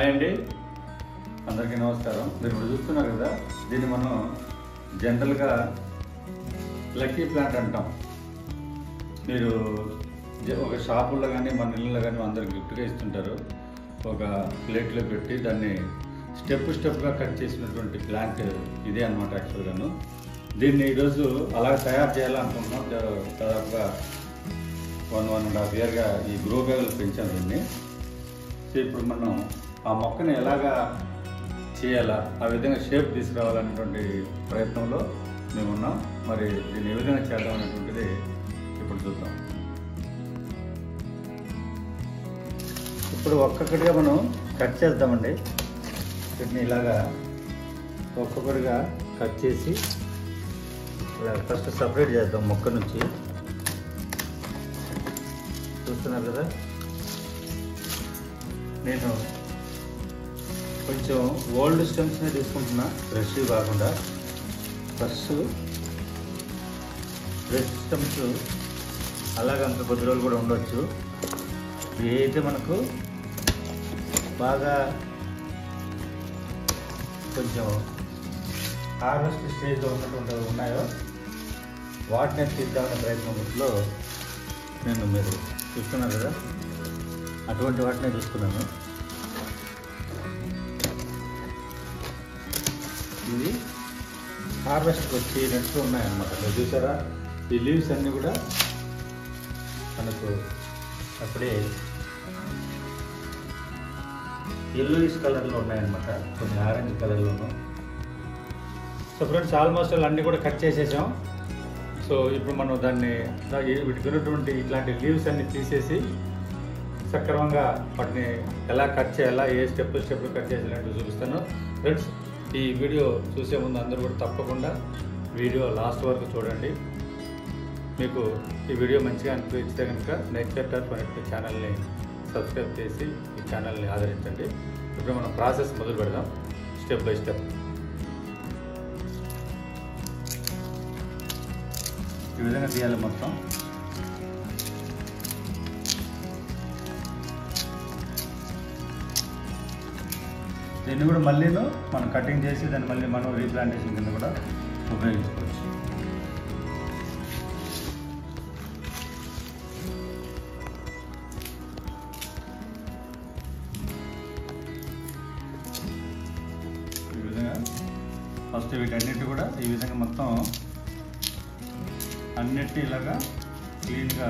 hi అండి అందరికీ నమస్కారం మీరు ఇప్పుడు చూస్తున్నారు కదా దీన్ని మనం జనరల్గా లక్కీ ప్లాంట్ అంటాం మీరు జ- ఒక షాపుల్లో కానీ మన ఇళ్ళలో కానీ అందరు గిఫ్ట్గా ఇస్తుంటారు ఒక ప్లేట్లో పెట్టి దాన్ని స్టెప్ స్టెప్గా కట్ చేసినటువంటి ప్లాంట్ ఇదే అనమాట యాక్చువల్గాను దీన్ని ఈరోజు అలా తయారు చేయాలనుకుంటున్నాం దా- దాదాపుగా వన్ వన్ అండ్ హాఫ్ ఇయర్గా ఈ గ్రో బ్యాగులు పెంచాం దీన్ని సో ఇప్పుడు మనం ఆ మొక్కని ఎలాగా చేయాలా ఆ విధంగా షేప్ తీసుకురావాలనేటువంటి ప్రయత్నంలో మేము ఉన్నాం మరి దీన్ని ఏ విధంగా చేద్దాం అనేటువంటిది ఇప్పుడు చూద్దాం ఇప్పుడు ఒక్కొక్కటిగా మనం కట్ చేద్దామండి వీటిని ఇలాగా ఒక్కొక్కటిగా కట్ చేసి ఇలా ఫస్ట్ సపరేట్ చేద్దాం మొక్క నుంచి చూస్తున్నారు కదా నేను కొంచెం ఓల్డ్ స్టెమ్స్ని తీసుకుంటున్నా ఫ్రెష్ కాకుండా ఫస్ట్ ఫ్రెష్ స్టెమ్స్ అలాగే అంత కొద్ది రోజులు కూడా ఉండొచ్చు ఏదైతే మనకు బాగా కొంచెం హార్వెస్ట్ స్టేజ్లో ఉన్నటువంటి ఉన్నాయో వాటిని తీద్దామనే ప్రయత్నంలో నేను మీరు చూస్తున్నారు కదా అటువంటి వాటినే చూస్తున్నాను ఇవి హార్వెస్ట్కి వచ్చినట్టు ఉన్నాయన్నమాట మీరు చూసారా ఈ లీవ్స్ అన్నీ కూడా మనకు అప్పుడే ఎల్లోయిష్ కలర్లో ఉన్నాయన్నమాట కొన్ని ఆరెంజ్ కలర్లోను సో ఫ్రెండ్స్ ఆల్మోస్ట్ అన్నీ కూడా కట్ చేసేసాం సో ఇప్పుడు మనం దాన్ని దా- ఈ- వీటికి ఉన్నటువంటి ఇట్లాంటి లీవ్స్ అన్ని తీసేసి సక్రమంగా వాటిని ఎలా కట్ చేయాలా ఏ స్టెప్ స్టెప్ కట్ చేయాలంటే చూపిస్తాను ఫ్రెండ్స్ ఈ వీడియో చూసే ముందు అందరూ కూడా తప్పకుండా వీడియో లాస్ట్ వరకు చూడండి మీకు ఈ వీడియో మంచిగా అనిపించితే కనుక నేచర్ టర్ఫ్ అనే ఛానల్ని సబ్స్క్రైబ్ చేసి ఈ ఛానల్ని ఆదరించండి ఇప్పుడు మనం ప్రాసెస్ మొదలు పెడదాం స్టెప్ బై స్టెప్ ఈ విధంగా తీయాలి మొత్తం దీన్ని కూడా మళ్ళీను మనం కటింగ్ చేసి దాన్ని మళ్ళీ మనం రీప్లాంటేషన్ కింద కూడా ఉపయోగించుకోవచ్చు ఈ విధంగా ఫస్ట్ వీటన్నిటి కూడా ఈ విధంగా మొత్తం అన్నిటి ఇలాగా క్లీన్గా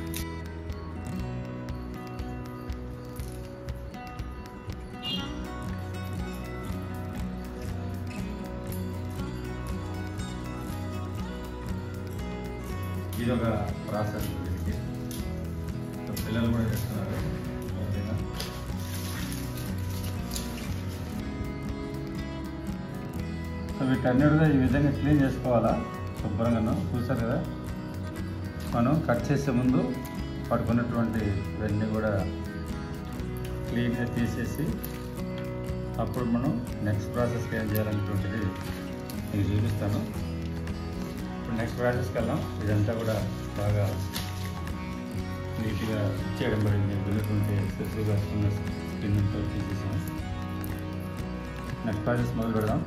ఇది ఒక ప్రాసెస్ దీనికి సో పిల్లలు కూడా చేస్తున్నారు ఓకేనా సో వీటన్నిటిగా ఈ విధంగా క్లీన్ చేసుకోవాలా శుభ్రంగాను చూసారు కదా మనం కట్ చేసే ముందు పడుకున్నటువంటి ఇవన్నీ కూడా క్లీన్గా తీసేసి అప్పుడు మనం నెక్స్ట్ ప్రాసెస్కి ఏం చేయాలనేటువంటిది మీకు చూపిస్తాను ఇప్పుడు నెక్స్ట్ ప్రాసెస్కి వెళ్దాం ఇదంతా కూడా బాగా నీట్గా చేయడం పడింది వెళ్ళినటువంటి ఎక్సెసివ్గా ఉన్న స్కిన్ అంతా తీసేసాం నెక్స్ట్ ప్రాసెస్ మొదలు పెడదాం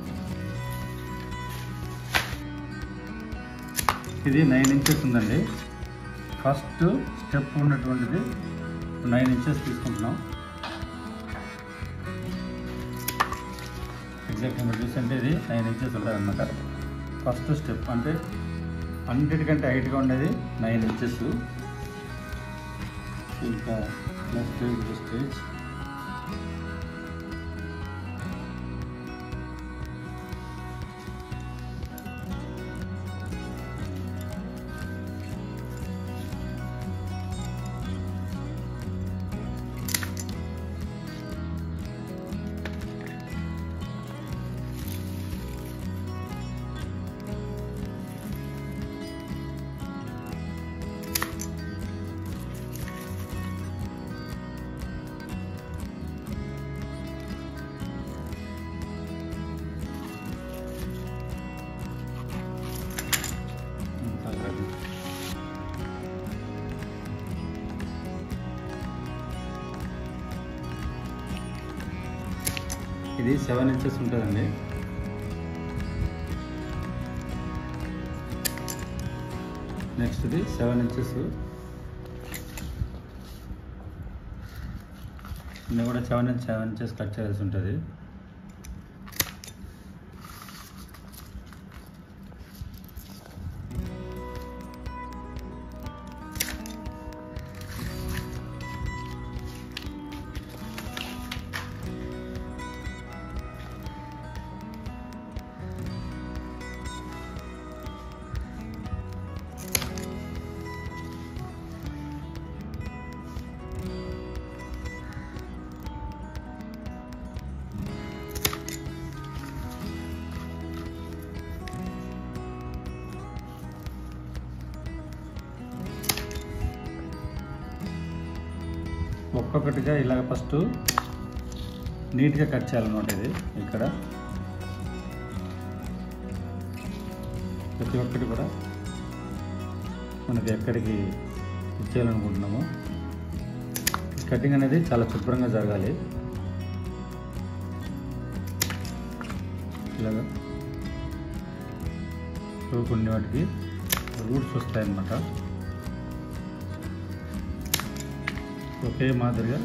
ఇది నైన్ ఇంచెస్ ఉందండి ఫస్ట్ స్టెప్ ఉన్నటువంటిది నైన్ ఇంచెస్ తీసుకుంటున్నాం ఎగ్జాక్ట్ మీరు చూసంటే ఇది నైన్ ఇంచెస్ ఉంటుంది అనమాట ఫస్ట్ స్టెప్ అంటే అన్నిటికంటే హైట్గా ఉండేది నైన్ ఇంచెస్ ఇంకా నెక్స్ట్ స్టేజ్ ఇది సెవెన్ ఇంచెస్ ఉంటుందండి నెక్స్ట్ ఇది సెవెన్ ఇంచెస్ ఇది కూడా seven inch seven inches cut చేయాల్సి ఉంటుంది ఒక్కొక్కటిగా ఇలాగ ఫస్ట్ నీట్గా కట్ చేయాలన్నమాట ఇది ఇక్కడ ప్రతి ఒక్కటి కూడా మనకి ఎక్కడికి ఇచ్చేయాలనుకుంటున్నాము కటింగ్ అనేది చాలా శుభ్రంగా జరగాలి ఇలాగా సో కొన్ని వాటికి రూట్స్ వస్తాయన్నమాట ఒకే మాదిరిగా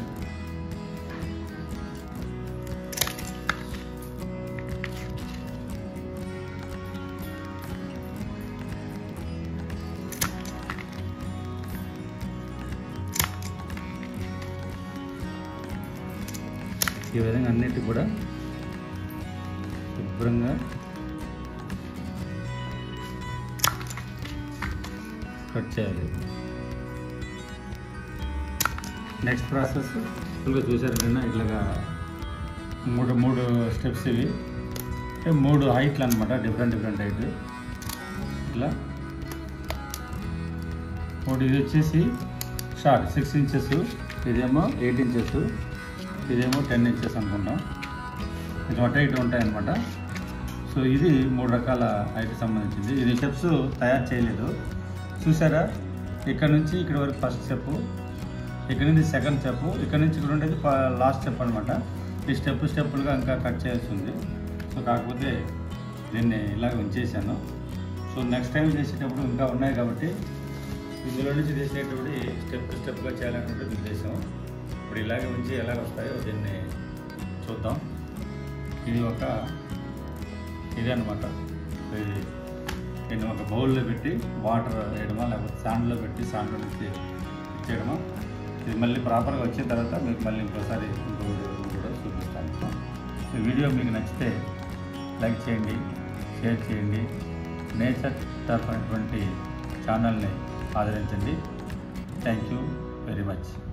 ఈ విధంగా అన్నిటి కూడా శుభ్రంగా కట్ చేయాలి నెక్స్ట్ ప్రాసెస్ ఫుల్గా చూసారు కన్నా ఇట్లాగా మూడు మూడు స్టెప్స్ ఇవి అంటే మూడు హైట్లు అనమాట డిఫరెంట్ డిఫరెంట్ హైట్ ఇట్లా మూడు ఇది వచ్చేసి షార్ట్ సిక్స్ ఇంచెస్ ఇదేమో ఎయిట్ ఇంచెస్ ఇదేమో టెన్ ఇంచెస్ అనుకుంటాం ఇది అటు ఇటు ఉంటాయన్నమాట సో ఇది మూడు రకాల హైట్కి సంబంధించింది ఇది స్టెప్స్ తయారు చేయలేదు చూసారా ఇక్కడ నుంచి ఇక్కడ వరకు ఫస్ట్ స్టెప్ ఇక్కడ నుంచి సెకండ్ స్టెప్ ఇక్కడ నుంచి ఇక్కడ ఉండేది లాస్ట్ స్టెప్ అనమాట ఈ స్టెప్ స్టెప్పులుగా ఇంకా కట్ చేయాల్సి ఉంది సో కాకపోతే దీన్ని ఇలాగ ఉంచేసాను సో నెక్స్ట్ టైం చేసేటప్పుడు ఇంకా ఉన్నాయి కాబట్టి ఇందులో నుంచి చేసేటప్పుడు స్టెప్ స్టెప్గా చేయాలనేది ఉద్దేశం ఇప్పుడు ఇలాగే ఉంచి ఎలాగ వస్తాయో దీన్ని చూద్దాం ఇది ఒక ఇది అనమాట ఇది దీన్ని ఒక బౌల్లో పెట్టి వాటర్ వేయడమా లేకపోతే శాండ్లో పెట్టి శాండ్లో నుంచి ఇచ్చేయడమా ఇది మళ్ళీ ప్రాపర్గా వచ్చిన తర్వాత మీకు మళ్ళీ ఇంకోసారి ఇంకో వీడియో కూడా చూపిస్తాను ఈ వీడియో మీకు నచ్చితే లైక్ చేయండి షేర్ చేయండి నేచర్ టర్ఫ్ అనేటువంటి ఛానల్ని ఆదరించండి థ్యాంక్ యూ వెరీ మచ్